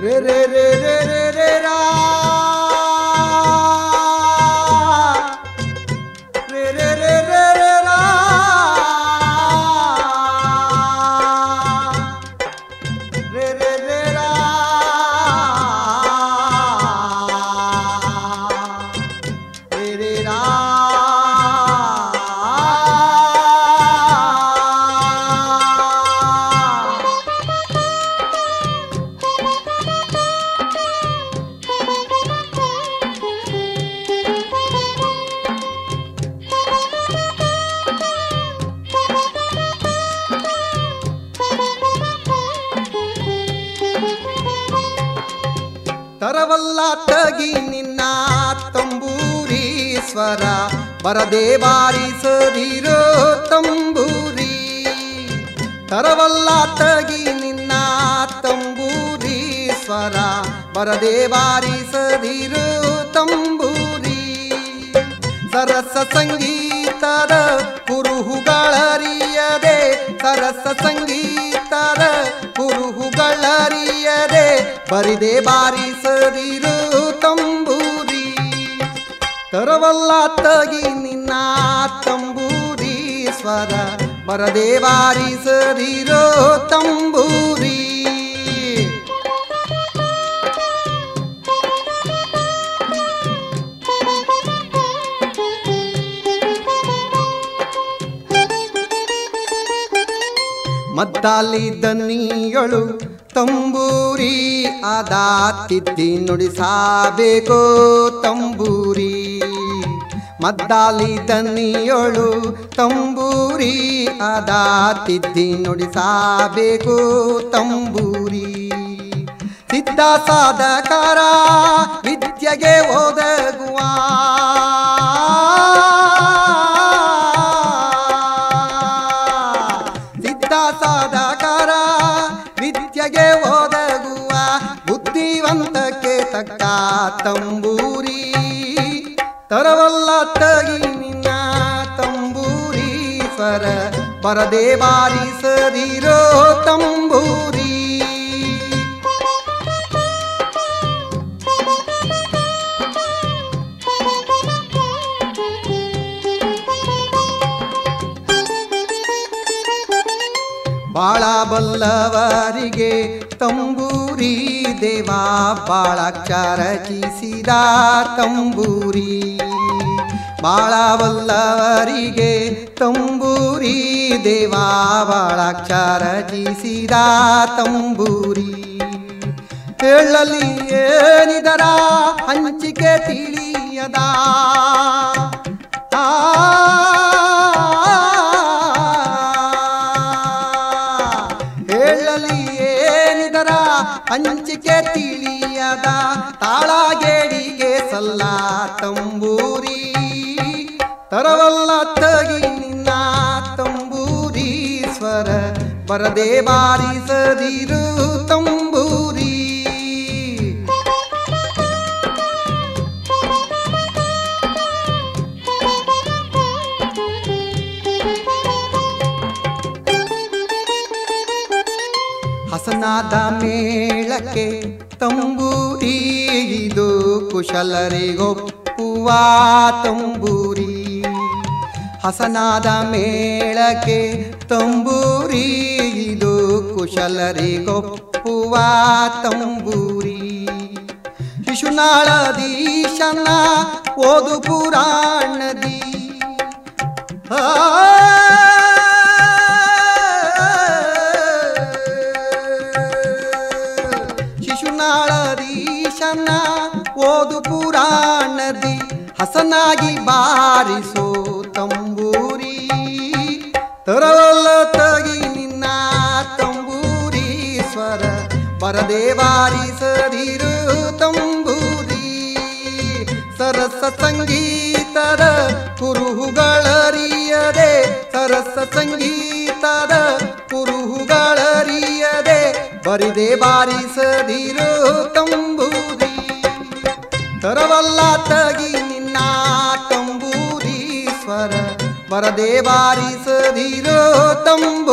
ರೇ ರೇ ರೇ ರೇ ರೇ ರೇ ರಾ ರೇ ರೇ ರೇ ರೇ ರೇ ರಾ ರೇ ರೇ ರೇ ರಾ ರೇ ರೇ ರಾ ತರವಲ್ಲ ತಗಿ ನಿನ್ನ ತಂಬೂರಿ ಸ್ವರ ಬರದೆ ಬಾರಿಸದಿರೋ ತಂಬೂರಿ ತರವಲ್ಲ ತಗಿ ನಿನ್ನ ತಂಬೂರಿ ಸ್ವರ ಬರದೆ ಬಾರಿಸದಿರೋ ತಂಬೂರಿ ಸರಸ ಸಂಗೀತರ ಕುರುಹುಗಳರಿಯದೆ ಸರಸ ಸಂಗೀತರ ಕುರುಹುಗಳರಿಯದೆ ಬರಿದೆ ಬಾರಿಸದಿರು ತಂಬೂರಿ ತರವಲ್ಲ ತಗಿ ನಿನ್ನ ತಂಬೂರಿ ಸ್ವರ ಬರದೆ ಬಾರಿಸದಿರೋ ತಂಬೂರಿ ಮದ್ದಾಲಿ ದನಿಯಳು ತಂಬೂರಿ ಆದ ತಿದ್ದಿ ನುಡಿಸಬೇಕು ತಂಬೂರಿ ಮದ್ದಾಲಿ ದನಿಯಳು ತಂಬೂರಿ ಆದ ತಿದ್ದಿ ನುಡಿಸಬೇಕು ತಂಬೂರಿ ಸಿದ್ಧ ಸಾಧಕಾರ ವಿದ್ಯೆಗೆ ಒದಗುವ ಸಿದ್ಧ ಸಾಧಕಾರ ವಿದ್ಯೆಗೆ ಒದಗುವ ಬುದ್ಧಿವಂತಕ್ಕೆ ತಕ್ಕ ತಂಬೂರಿ ತರವಲ್ಲ ತಗಿ ನಿನ್ನ ತಂಬೂರಿ ಸ್ವರ ಬರದೆ ಬಾರಿಸದಿರೋ ತಂಬೂರಿ ಬಾಳ ಬಲ್ಲವರಿಗೆ ತಂಬೂರಿ ದೇವಾ ಬಾಳಾಕ್ಷರ ರಚಿಸಿದ ತಂಬೂರಿ ಬಾಳ ಬಲ್ಲವರಿಗೆ ತಂಬೂರಿ ದೇವಾ ಬಾಳಾಕ್ಷರ ರಚಿಸಿದ ತಂಬೂರಿ ಹೇಳಲಿ ಏನಿದರ ಹಂಚಿಕೆ ತಿಳಿಯದ ಆ ಹೇಳಲಿ ಏನಿದರ ಹಂಚಿಕೆ ತಿಳಿಯದ ತಾಳಗೇಡಿಗೆ ಸಲ್ಲ ತಂಬೂರಿ ತರವಲ್ಲ ತಗಿ ನಿನ್ನ ತಂಬೂರಿ ಸ್ವರ ಬರದೆ ಬಾರಿಸದಿರು ತಂಬೂರಿ ಹಸನಾದ ಮೇಳಕ್ಕೆ ತಂಬೂರಿ ಇದು ಕುಶಲರಿಗೊಪ್ಪುವ ತಂಬೂರಿ ಹಸನಾದ ಮೇಳಕ್ಕೆ ತಂಬೂರಿ ಇದು ಕುಶಲರಿಗೊಪ್ಪುವ ತಂಬೂರಿ ಶಿಶುನಾಳದೀಶನ ಓದು ಪುರಾಣದಿ ಶಿಶುನಾಳದೀಶನ ಓದು ಪುರಾಣದಿ ಹಸನಾಗಿ ಬಾರಿಸೋ ತಂಬೂರಿ ತರವಲ್ಲ ತಗಿ ನಿನ್ನ ತಂಬೂರಿ ಸ್ವರ ಬರದೆ ಬಾರಿಸದಿರು ತಂಬೂರಿ ಸರಸ ಸಂಗೀತದ ಕುರುಹುಗಳರಿಯದೆ ಸರಸ ಸಂಗೀತದ ಕುರುಹುಗಳರಿಯದೆ ಬರಿದೆ ಬಾರಿಸದಿರು ತಂಬೂರಿ ತರವಲ್ಲ ತಗಿ ನಿನ್ನ ತಂಬೂರಿ ಸ್ವರ ಬರದೆ ಬಾರಿಸದಿರೋ ತಂಬೂರಿ